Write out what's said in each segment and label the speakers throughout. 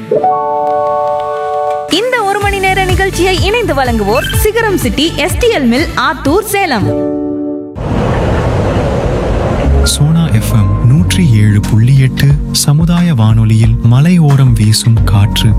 Speaker 1: இந்த ஒரு மணி நேர நிகழ்ச்சியை இணைந்து வழங்குவோர் Sigaram city STL mill Attur Salem
Speaker 2: Sona FM நூற்றி ஏழு புள்ளி எட்டு சமுதாய வானொலியில் மலையோரம் வீசும் காற்று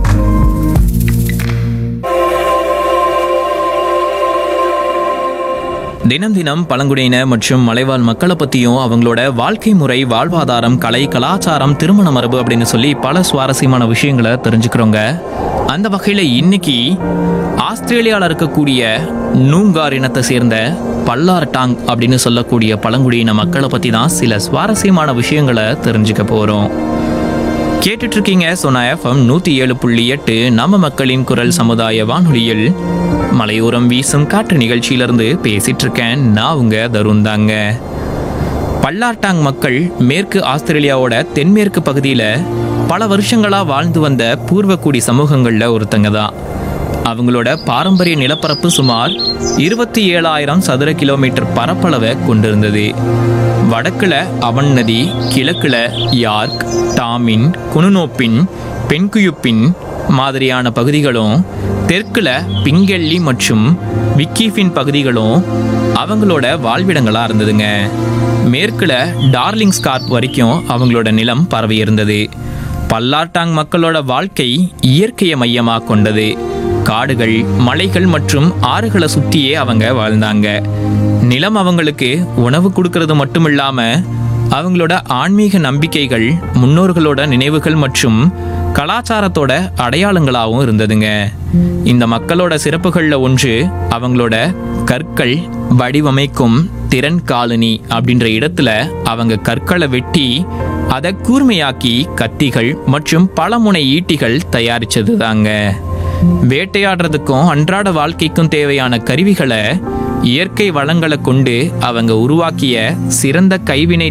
Speaker 3: தினம் தினம் பழங்குடியின மற்றும் மலைவாழ் மக்களை பற்றியும் அவங்களோட வாழ்க்கை முறை வாழ்வாதாரம் கலை கலாச்சாரம் திருமண மரபு அப்படின்னு சொல்லி பல சுவாரஸ்யமான விஷயங்களை தெரிஞ்சுக்கிறோங்க அந்த வகையில் இன்னைக்கு ஆஸ்திரேலியாவில் இருக்கக்கூடிய நூங்கார் இனத்தை சேர்ந்த பல்லார்டாங் அப்படின்னு சொல்லக்கூடிய பழங்குடியின மக்களை பற்றி தான் சில சுவாரஸ்யமான விஷயங்களை தெரிஞ்சுக்க போகிறோம் கேட்டுட்டு இருக்கீங்க சோனா எஃப்எம் நூத்தி ஏழு புள்ளி எட்டு நம்ம மக்களின் குரல் சமுதாய வானொலியில் மலையோரம் வீசும் காற்று நிகழ்ச்சியிலிருந்து பேசிட்டு இருக்கேன் நான் உங்க தருண் தாங்க பல்லார்டாங் மக்கள் மேற்கு ஆஸ்திரேலியாவோட தென்மேற்கு பகுதியில் பல வருஷங்களா வாழ்ந்து வந்த பூர்வக்குடி சமூகங்கள்ல ஒருத்தங்க தான் அவங்களோட பாரம்பரிய நிலப்பரப்பு சுமார் இருபத்தி ஏழாயிரம் சதுர கிலோமீட்டர் பரப்பளவை கொண்டிருந்தது வடக்குல அவன் நதி கிழக்குல யார்க் டாமின் குனுனோப்பின் பென்குயுப்பின் மாதிரியான பகுதிகளும் தெற்குல பிங்கெல்லி மற்றும் விக்கிஃபின் பகுதிகளும் அவங்களோட வாழ்விடங்களா இருந்ததுங்க மேற்குல டார்லிங் ஸ்கார்ப் வரைக்கும் அவங்களோட நிலம் பரவி இருந்தது பல்லார்டாங் மக்களோட வாழ்க்கை இயற்கையை மையமாக கொண்டது காடுகள் மலைகள் மற்றும் ஆறுகளை சுற்றியே அவங்க வாழ்ந்தாங்க நிலம் அவங்களுக்கு உணவு கொடுக்கறது மட்டும் இல்லாம அவங்களோட ஆன்மீக நம்பிக்கைகள் முன்னோர்களோட நினைவுகள் மற்றும் கலாச்சாரத்தோட அடையாளங்களாகவும் இருந்ததுங்க இந்த மக்களோட சிறப்புகள்ல ஒன்று அவங்களோட கற்கள் வடிவமைக்கும் திறன் காலனி அப்படின்ற இடத்துல அவங்க கற்களை வெட்டி அதை கூர்மையாக்கி கத்திகள் மற்றும் பலமுனை ஈட்டிகள் தயாரிச்சது தாங்க வேட்டையாடுறதுக்கும் அன்றாட வாழ்க்கைக்கும் தேவையான கருவிகளை இயற்கை வளங்களை கொண்டு அவங்க உருவாக்கிய சிறந்த கைவினை